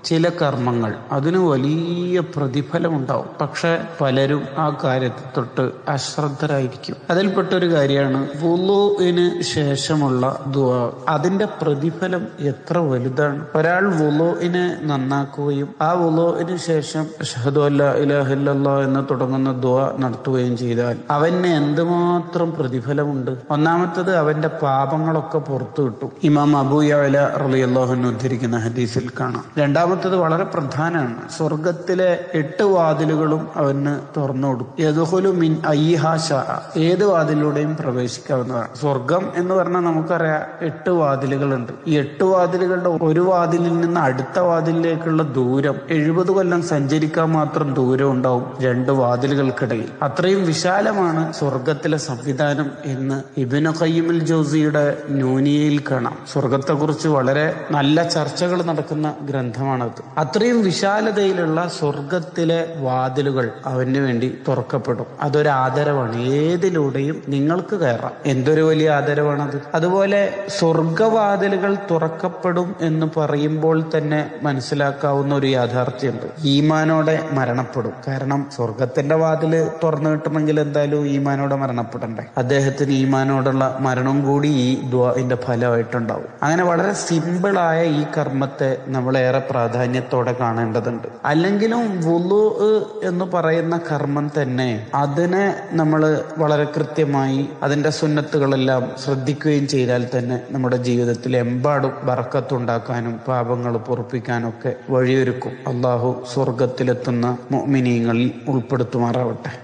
ചില കർമ്മങ്ങൾ അതിന് വലിയ പ്രതിഫലമുണ്ടാവും പക്ഷെ പലരും ആ കാര്യത്തെ തൊട്ട് അശ്രദ്ധരായിരിക്കും അതിൽപ്പെട്ട ഒരു കാര്യമാണ് വുളുവിന് ശേഷമുള്ള ദുആ അതിന്റെ പ്രതിഫലം എത്ര വലുതാണ് ഒരാൾ വുളുവിനെ നന്നാക്കുകയും ആ വുളുവിന് ശേഷം അഷ്ഹദു അല്ലാ ഇലാഹ ഇല്ലല്ലാഹ് എന്ന് തുടങ്ങുന്ന ദുആ നടത്തുകയും ചെയ്താൽ അവന് എന്തുമാത്രം പ്രതിഫലമുണ്ട് ഒന്നാമത്തത് അവന്റെ പാപങ്ങളൊക്കെ പുറത്തു കിട്ടും ഇമാം അബൂ യഅല റളിയല്ലാഹു അൻഹു ഉദ്ധരിക്കുന്ന ഹദീസിൽ കാണാം രണ്ടാമത്തത് വളരെ പ്രധാനമാണ് സ്വർഗത്തിലെ എട്ട് വാതിലുകളും അവന് തുറന്നു കൊടുക്കും യദ്ഖുലു മിൻ അയ്യിഹാ ശാഅ. ഏത് വാതിലൂടെയും പ്രവേശിക്കാവുന്നതാണ് സ്വർഗം എന്ന് പറഞ്ഞാൽ നമുക്കറിയാം എട്ട് വാതിലുകളുണ്ട് ഈ എട്ട് വാതിലുകളുടെ ഒരു വാതിലിൽ നിന്ന് അടുത്ത വാതിലിലേക്കുള്ള ദൂരം എഴുപത് കൊല്ലം സഞ്ചരിക്കാൻ മാത്രം ദൂരം ഉണ്ടാവും രണ്ട് വാതിലുകൾക്കിടയിൽ അത്രയും വിശാലമാണ് സ്വർഗത്തിലെ സംവിധാനം എന്ന് ഇബിന് ഖയ്യിമുൽ ജോസിയുടെ ന്യൂനിയയിൽ കാണാം സ്വർഗത്തെക്കുറിച്ച് വളരെ നല്ല ചർച്ചകൾ നടക്കുന്ന ഗ്രന്ഥമാണത് അത്രയും വിശാലതയിലുള്ള സ്വർഗത്തിലെ വാതിലുകൾ അവന് വേണ്ടി തുറക്കപ്പെടും അതൊരു ആദരവാണ് ഏതിലൂടെയും നിങ്ങൾക്ക് കയറാം എന്തൊരു വലിയ ആദരവാണത് അതുപോലെ സ്വർഗവാതിലുകൾ തുറക്കപ്പെടും എന്ന് പറയുമ്പോൾ തന്നെ മനസ്സിലാക്കാവുന്ന ഒരു യാഥാർത്ഥ്യമുണ്ട് ഈമാനോടെ മരണപ്പെടും കാരണം സ്വർഗത്തിന്റെ വാതില് തുറന്നു കിട്ടണമെങ്കിൽ എന്തായാലും ഈമാനോടെ മരണപ്പെടണ്ടേ അദ്ദേഹത്തിന് ഈമാനോടുള്ള മരണം കൂടി ഈ ദ്വാന്റെ ഫലമായിട്ടുണ്ടാവും അങ്ങനെ വളരെ സിമ്പിളായ ഈ കർമ്മത്തെ നമ്മൾ ഏറെ പ്രാധാന്യത്തോടെ കാണേണ്ടതുണ്ട് അല്ലെങ്കിലും വുളു എന്ന് പറയുന്ന കർമ്മം തന്നെ അതിനെ നമ്മൾ വളരെ കൃത്യമായി അതിന്റെ സുന്നത്തുകളെല്ലാം ശ്രദ്ധിക്കുകയും ചെയ്താൽ തന്നെ നമ്മുടെ ജീവിതത്തിൽ എമ്പാടും ബറക്കത്തുണ്ടാക്കാനും പാപങ്ങൾ പൊറുപ്പിക്കാനും ഒക്കെ വഴിയൊരുക്കും അള്ളാഹു സ്വർഗത്തിലെത്തുന്ന മോമിനീങ്ങളിൽ ഉൾപ്പെടുത്തുമാറാവട്ടെ